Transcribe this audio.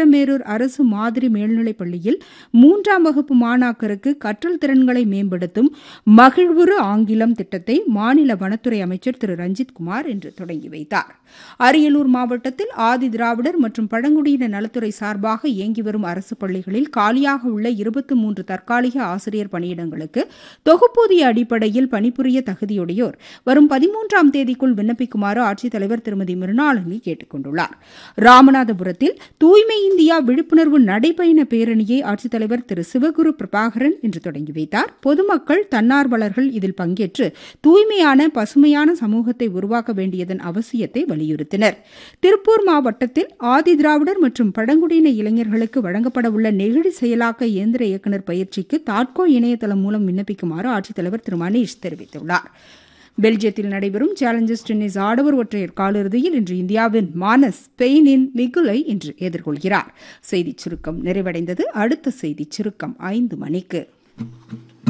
உத்திரமேரூர் அரசு மாதிரி மேல்நிலைப் பள்ளியில் மூன்றாம் வகுப்பு மாணாக்கருக்கு கற்றல் திறன்களை மேம்படுத்தும் மகிழ்வுறு ஆங்கிலம் திட்டத்தை மாநில வனத்துறை அமைச்சர் திரு ரஞ்சித் குமார் இன்று தொடங்கி வைத்தார் அரியலூர் மாவட்டத்தில் ஆதி திராவிடர் மற்றும் பழங்குடியின நலத்துறை சார்பாக இயங்கி வரும் அரசு பள்ளிகளில் காலியாக உள்ள இருபத்தி மூன்று தற்காலிக ஆசிரியர் பணியிடங்களுக்கு தொகுப்பூதிய அடிப்படையில் பணிபுரிய தகுதியுடையோர் வரும் பதிமூன்றாம் தேதிக்குள் விண்ணப்பிக்குமாறு ஆட்சித்தலைவர் திருமதி மிருணாளினி கேட்டுக் கொண்டுள்ளார் ராமநாதபுரத்தில் தூய்மை இந்தியா விழிப்புணர்வு நடைபயண பேரணியை ஆட்சித்தலைவர் திரு சிவகுரு பிரபாகரன் இன்று தொடங்கி வைத்தார் பொதுமக்கள் தன்னார்வலர்கள் இதில் பங்கேற்று தூய்மையான பசுமையான சமூகத்தை உருவாக்க வேண்டியதன் அவசியத்தை வலியுறுத்தினர் திருப்பூர் மாவட்டத்தில் ஆதி திராவிடர் மற்றும் பழங்குடியின இளைஞர்களுக்கு வழங்கப்பட உள்ள நெகிழி செயலாக்க இயந்திர இயக்குநர் பயிற்சிக்கு தாட்கோ இணையதளம் மூலம் விண்ணப்பிக்குமாறு ஆட்சித்தலைவர் திரு மணீஷ் தெரிவித்துள்ளார் பெல்ஜியத்தில் நடைபெறும் சேலஞ்சர்ஸ் டென்னிஸ் ஆடவர் ஒற்றையர் காலிறுதியில் இன்று இந்தியாவின் மானஸ் ஸ்பெயினின் மிகுலை இன்று எதிர்கொள்கிறார் செய்திச் சுருக்கம் நிறைவடைந்தது அடுத்த செய்திச் சுருக்கம் ஐந்து மணிக்கு